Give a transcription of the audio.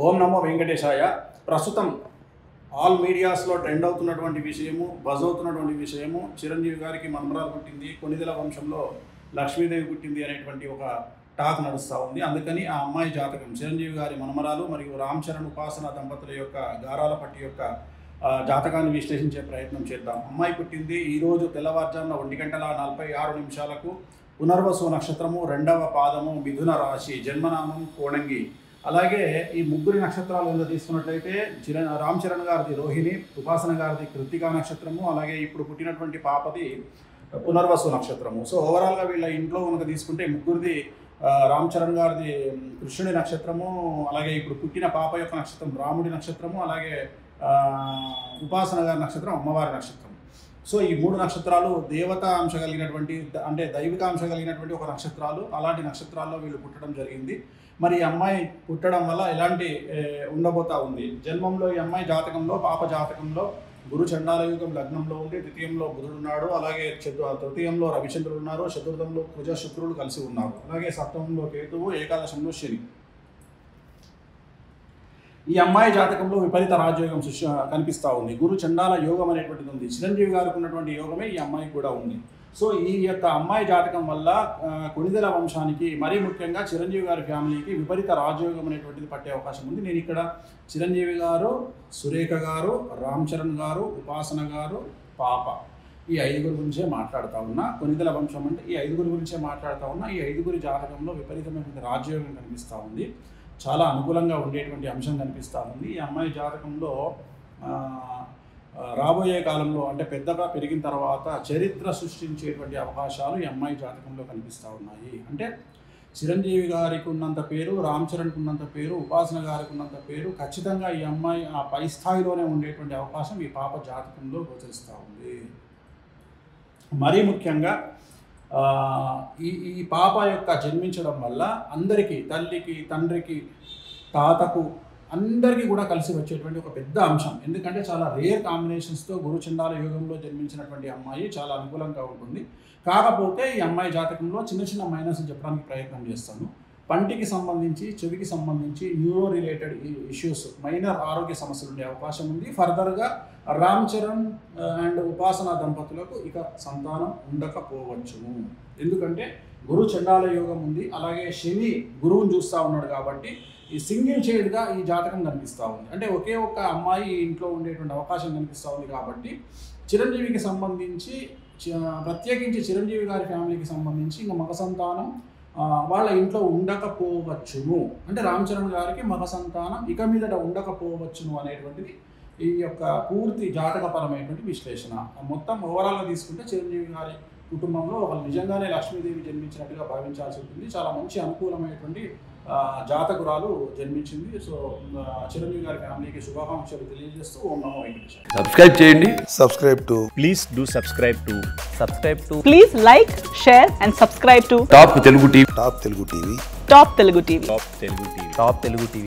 ఓం నమో వెంకటేశాయ ప్రస్తుతం ఆల్ మీడియాస్లో ట్రెండ్ అవుతున్నటువంటి విషయము బజ్ అవుతున్నటువంటి విషయము చిరంజీవి గారికి మన్మరాలు పుట్టింది కొనిదెల వంశంలో లక్ష్మీదేవి పుట్టింది అనేటువంటి ఒక టాక్ నడుస్తూ ఉంది అందుకని ఆ అమ్మాయి జాతకం చిరంజీవి గారి మనమరాలు మరియు రామ్ చరణ్ ఉపాసన దంపతుల యొక్క గారాల పట్టి యొక్క ఆ, జాతకాన్ని విశ్లేషించే ప్రయత్నం చేద్దాం అమ్మాయి పుట్టింది ఈరోజు తెల్లవారుజామున ఒంటి గంటల నలభై ఆరు నిమిషాలకు పునర్వసు నక్షత్రము రెండవ పాదము మిథున రాశి జన్మనామం కోణంగి అలాగే ఈ ముగ్గురి నక్షత్రాలు ఏదో తీసుకున్నట్లయితే చిర రామ్ చరణ్ గారిది రోహిణి ఉపాసన గారిది కృతికా నక్షత్రము అలాగే ఇప్పుడు పుట్టినటువంటి పాపది పునర్వసు నక్షత్రము సో ఓవరాల్గా వీళ్ళ ఇంట్లో కనుక తీసుకుంటే ముగ్గురిది ఆ, రామ్ చరణ్ గారిది కృష్ణుడి నక్షత్రము అలాగే ఇప్పుడు పుట్టిన పాప యొక్క నక్షత్రం రాముడి నక్షత్రము అలాగే ఆ, ఉపాసన గారి నక్షత్రం అమ్మవారి నక్షత్రం సో ఈ మూడు నక్షత్రాలు దేవతా అంశ కలిగినటువంటి ద- అంటే దైవికాంశ కలిగినటువంటి ఒక నక్షత్రాలు అలాంటి నక్షత్రాల్లో వీళ్ళు పుట్టడం జరిగింది మరి ఈ అమ్మాయి పుట్టడం వల్ల ఎలాంటి ఏ, ఉండబోతా ఉంది జన్మంలో ఈ అమ్మాయి జాతకంలో పాప జాతకంలో గురు చండాల యుగం లగ్నంలో ఉండి ద్వితీయంలో బుధుడు ఉన్నాడు అలాగే చతు తృతీయంలో రవిచంద్రుడు ఉన్నారు చతుర్థంలో కుజ శుక్రుడు కలిసి ఉన్నారు అలాగే సప్తమంలో కేతువు ఏకాదశంలో శని ఈ అమ్మాయి జాతకంలో విపరీత రాజయోగం సృష్టి కనిపిస్తూ ఉంది గురు చండాల యోగం అనేటువంటిది ఉంది చిరంజీవి గారికి ఉన్నటువంటి యోగమే ఈ అమ్మాయికి కూడా ఉంది సో ఈ యొక్క అమ్మాయి జాతకం వల్ల ఆ, కొణిదెల వంశానికి మరీ ముఖ్యంగా చిరంజీవి గారి ఫ్యామిలీకి విపరీత రాజయోగం అనేటువంటిది పట్టే అవకాశం ఉంది నేను ఇక్కడ చిరంజీవి గారు సురేఖ గారు రామ్ చరణ్ గారు ఉపాసన గారు పాప ఈ ఐదుగురు గురించే మాట్లాడుతూ ఉన్నా కొనిదెల వంశం అంటే ఈ ఐదుగురు గురించే మాట్లాడుతూ ఉన్నా ఈ ఐదుగురి జాతకంలో విపరీతమైనటువంటి రాజయోగం కనిపిస్తూ ఉంది చాలా అనుకూలంగా ఉండేటువంటి అంశం కనిపిస్తూ ఉంది ఈ అమ్మాయి జాతకంలో ఆ, ఆ, రాబోయే కాలంలో అంటే పెద్దగా పెరిగిన తర్వాత చరిత్ర సృష్టించేటువంటి అవకాశాలు ఈ అమ్మాయి జాతకంలో కనిపిస్తూ ఉన్నాయి అంటే చిరంజీవి గారికి ఉన్నంత పేరు రామ్ చరణ్కి ఉన్నంత పేరు ఉపాసన గారికి ఉన్నంత పేరు ఖచ్చితంగా ఈ అమ్మాయి ఆ పై స్థాయిలోనే ఉండేటువంటి అవకాశం ఈ పాప జాతకంలో గోచరిస్తూ ఉంది మరీ ముఖ్యంగా ఆ, ఈ ఈ పాప యొక్క జన్మించడం వల్ల అందరికీ తల్లికి తండ్రికి తాతకు అందరికీ కూడా కలిసి వచ్చేటువంటి ఒక పెద్ద అంశం ఎందుకంటే చాలా రేర్ కాంబినేషన్స్తో గురు చండాల యుగంలో జన్మించినటువంటి అమ్మాయి చాలా అనుకూలంగా ఉంటుంది కాకపోతే ఈ అమ్మాయి జాతకంలో చిన్న చిన్న మైనస్ చెప్పడానికి ప్రయత్నం చేస్తాను పంటికి సంబంధించి చెవికి సంబంధించి న్యూరో రిలేటెడ్ ఇష్యూస్ మైనర్ ఆరోగ్య సమస్యలు ఉండే అవకాశం ఉంది ఫర్దర్గా రామ్ చరణ్ అండ్ ఉపాసన దంపతులకు ఇక సంతానం ఉండకపోవచ్చును ఎందుకంటే గురు చండాల యోగం ఉంది అలాగే శని గురువుని చూస్తూ ఉన్నాడు కాబట్టి ఈ సింగిల్ చైల్డ్గా ఈ జాతకం కనిపిస్తూ ఉంది అంటే ఒకే ఒక్క అమ్మాయి ఈ ఇంట్లో ఉండేటువంటి అవకాశం కనిపిస్తూ ఉంది కాబట్టి చిరంజీవికి సంబంధించి చి- ప్రత్యేకించి చిరంజీవి గారి ఫ్యామిలీకి సంబంధించి ఇంకా మగ సంతానం ఆ, వాళ్ళ ఇంట్లో ఉండకపోవచ్చును అంటే రామ్ చరణ్ గారికి మగ సంతానం ఇక మీదట ఉండకపోవచ్చును అనేటువంటిది ఈ యొక్క పూర్తి జాతకపరమైనటువంటి విశ్లేషణ మొత్తం ఓవరాల్గా తీసుకుంటే చిరంజీవి గారి కుటుంబంలో వాళ్ళు నిజంగానే లక్ష్మీదేవి జన్మించినట్టుగా భావించాల్సి ఉంటుంది చాలా మంచి అనుకూలమైనటువంటి ఆ, జాతకురాలు జన్మించింది సో ఆ, చిరంజీవి గారి ఫ్యామిలీకి శుభాకాంక్షలు తెలియజేస్తూ ఓం నమో వెంకటేశ్వర సబ్స్క్రైబ్ చేయండి subscribe to please do subscribe to subscribe to Please like, share, and subscribe to top Telugu TV Top Telugu TV. Top Telugu TV. top telugu tv top telugu tv